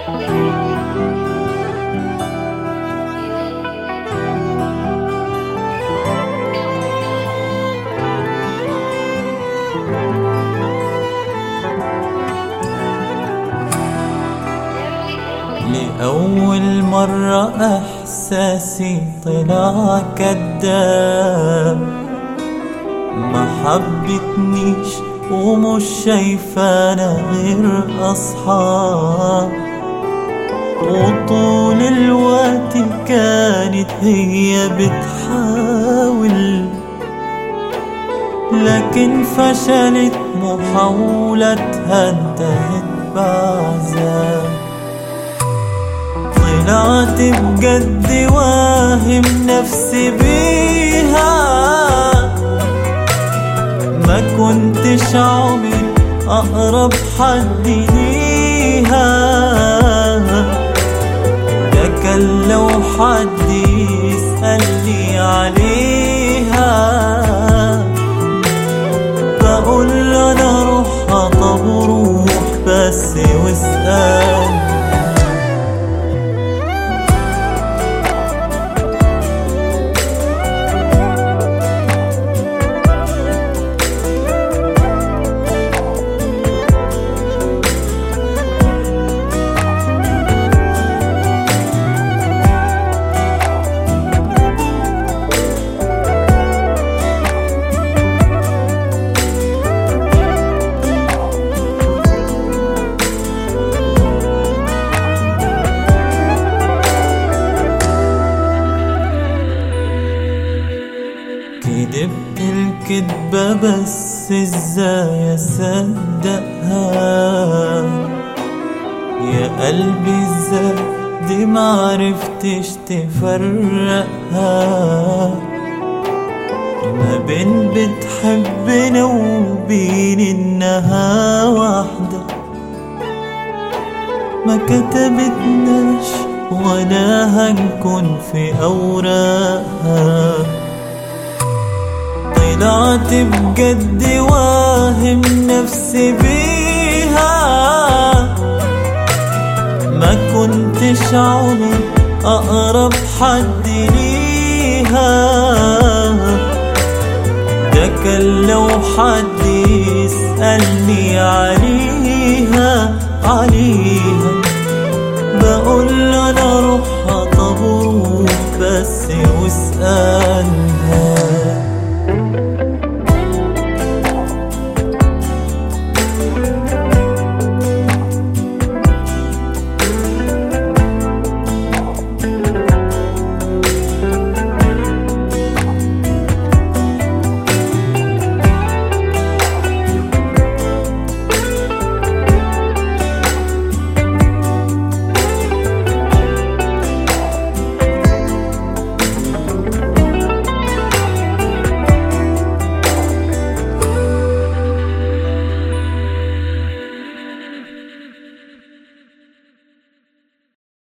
لأول مرة إحساسي طلع كداب ما حبتنيش ومش شايفانا غير أصحاب وطول الوقت كانت هي بتحاول لكن فشلت محاولتها انتهت بعذاب طلعت بجد واهم نفسي بيها ما كنتش عمري أقرب حد ليها ده كان لو حد يسألني عليها بقول له أنا روحها طب روح بس واسأل كدبت الكدبة بس ازاي اصدقها يا قلبي ازاي دي معرفتش تفرقها ما بين بتحبنا وبين انها واحدة ما كتبتناش ولا هنكون في اوراقها طلعت بجد واهم نفسي بيها ما كنتش عمري أقرب حد ليها ده كان لو حد يسألني عليها عليها بقول له أنا روحها طب روح بس واسألها